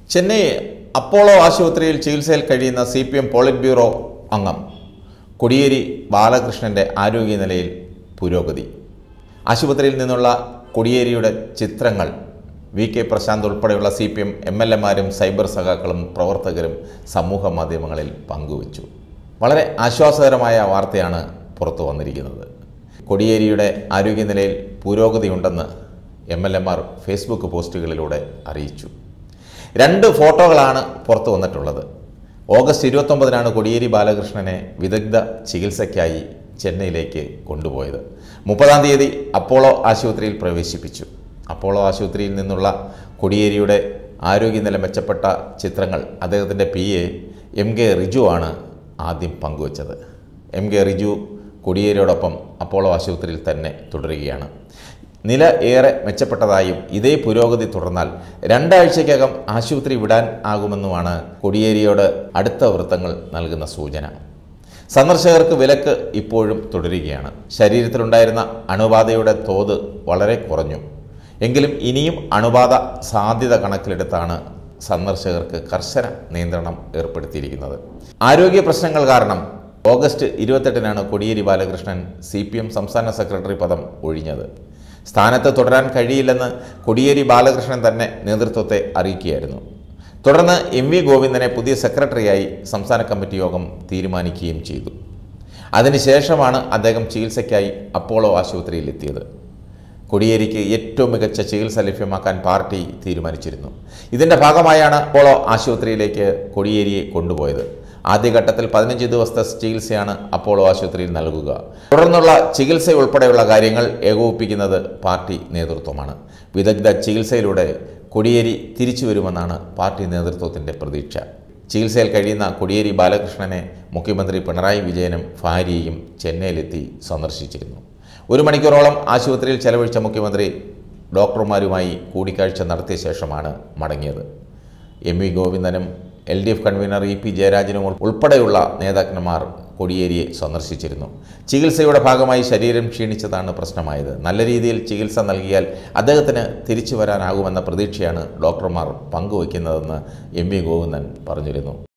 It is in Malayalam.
ചെന്നൈ അപ്പോളോ ആശുപത്രിയിൽ ചികിത്സയിൽ കഴിയുന്ന C P M polit bureau അംഗം കൊടിയേരി ബാലകൃഷ്ണൻ്റെ ആരോഗ്യനിലയിൽ പുരോഗതി ആശുപത്രിയിൽ നിന്നുള്ള കൊടിയേരിയുടെ ചിത്രങ്ങൾ വി കെ പ്രശാന്ത് ഉൾപ്പെടെയുള്ള C P M M L എമാരും സൈബർ സഖാക്കളും പ്രവർത്തകരും സമൂഹ മാധ്യമങ്ങളിൽ പങ്കുവച്ചു വളരെ ആശ്വാസകരമായ വാർത്തയാണ് പുറത്തു വന്നിരിക്കുന്നത് കൊടിയേരിയുടെ ആരോഗ്യനിലയിൽ പുരോഗതിയുണ്ടെന്ന് എം എൽ എമാർ ഫേസ്ബുക്ക് പോസ്റ്റുകളിലൂടെ അറിയിച്ചു രണ്ട് ഫോട്ടോകളാണ് പുറത്തു വന്നിട്ടുള്ളത് ഓഗസ്റ്റ് ഇരുപത്തൊമ്പതിനാണ് കൊടിയേരി ബാലകൃഷ്ണനെ വിദഗ്ധ ചികിത്സയ്ക്കായി ചെന്നൈയിലേക്ക് കൊണ്ടുപോയത് മുപ്പതാം തീയതി അപ്പോളോ ആശുപത്രിയിൽ പ്രവേശിപ്പിച്ചു അപ്പോളോ ആശുപത്രിയിൽ നിന്നുള്ള കൊടിയേരിയുടെ ആരോഗ്യനില മെച്ചപ്പെട്ട ചിത്രങ്ങൾ അദ്ദേഹത്തിൻ്റെ P A M K Riju ആണ് ആദ്യം പങ്കുവച്ചത് എം കെ റിജു കൊടിയേരിയോടൊപ്പം അപ്പോളോ ആശുപത്രിയിൽ തന്നെ തുടരുകയാണ് നില ഏറെ മെച്ചപ്പെട്ടതായും ഇതേ പുരോഗതി തുടർന്നാൽ രണ്ടാഴ്ചയ്ക്കകം ആശുപത്രി വിടാൻ ആകുമെന്നുമാണ് കൊടിയേരിയോട് അടുത്ത വൃത്തങ്ങൾ നൽകുന്ന സൂചന സന്ദർശകർക്ക് വിലക്ക് ഇപ്പോഴും തുടരുകയാണ് ശരീരത്തിലുണ്ടായിരുന്ന അണുബാധയുടെ തോത് വളരെ കുറഞ്ഞു എങ്കിലും ഇനിയും അണുബാധ സാധ്യത കണക്കിലെടുത്താണ് സന്ദർശകർക്ക് കർശന നിയന്ത്രണം ഏർപ്പെടുത്തിയിരിക്കുന്നത് ആരോഗ്യ പ്രശ്നങ്ങൾ കാരണം ഓഗസ്റ്റ് ഇരുപത്തെട്ടിനാണ് Kodiyeri Balakrishnan C P M സംസ്ഥാന സെക്രട്ടറി പദം ഒഴിഞ്ഞത് സ്ഥാനത്ത് തുടരാൻ കഴിയില്ലെന്ന് കൊടിയേരി ബാലകൃഷ്ണൻ തന്നെ നേതൃത്വത്തെ അറിയിക്കുകയായിരുന്നു തുടർന്ന് എം വി ഗോവിന്ദനെ പുതിയ സെക്രട്ടറിയായി സംസ്ഥാന കമ്മിറ്റി യോഗം തീരുമാനിക്കുകയും ചെയ്തു അതിനുശേഷമാണ് അദ്ദേഹം ചികിത്സയ്ക്കായി അപ്പോളോ ആശുപത്രിയിലെത്തിയത് കൊടിയേരിക്ക് ഏറ്റവും മികച്ച ചികിത്സ ലഭ്യമാക്കാൻ പാർട്ടി തീരുമാനിച്ചിരുന്നു ഇതിൻ്റെ ഭാഗമായാണ് അപ്പോളോ ആശുപത്രിയിലേക്ക് കൊടിയേരിയെ കൊണ്ടുപോയത് ആദ്യഘട്ടത്തിൽ പതിനഞ്ച് ദിവസത്തെ ചികിത്സയാണ് അപ്പോളോ ആശുപത്രിയിൽ നൽകുക തുടർന്നുള്ള ചികിത്സ ഉൾപ്പെടെയുള്ള കാര്യങ്ങൾ ഏകോപിപ്പിക്കുന്നത് പാർട്ടി നേതൃത്വമാണ് വിദഗ്ധ ചികിത്സയിലൂടെ കൊടിയേരി തിരിച്ചു വരുമെന്നാണ് പാർട്ടി നേതൃത്വത്തിൻ്റെ പ്രതീക്ഷ ചികിത്സയിൽ കഴിയുന്ന കൊടിയേരി ബാലകൃഷ്ണനെ മുഖ്യമന്ത്രി പിണറായി വിജയനും ഭാര്യയും ചെന്നൈയിലെത്തി സന്ദർശിച്ചിരുന്നു ഒരു മണിക്കൂറോളം ആശുപത്രിയിൽ ചെലവഴിച്ച മുഖ്യമന്ത്രി ഡോക്ടർമാരുമായി കൂടിക്കാഴ്ച നടത്തിയ ശേഷമാണ് മടങ്ങിയത് എം വി ഗോവിന്ദനും L D F convener E P ജയരാജനും ഉൾപ്പെടെയുള്ള നേതാക്കന്മാർ കൊടിയേരിയെ സന്ദർശിച്ചിരുന്നു ചികിത്സയുടെ ഭാഗമായി ശരീരം ക്ഷീണിച്ചതാണ് പ്രശ്നമായത് നല്ല രീതിയിൽ ചികിത്സ നൽകിയാൽ അദ്ദേഹത്തിന് തിരിച്ചു വരാനാകുമെന്ന പ്രതീക്ഷയാണ് ഡോക്ടർമാർ പങ്കുവയ്ക്കുന്നതെന്ന് എം വി ഗോവിന്ദൻ പറഞ്ഞിരുന്നു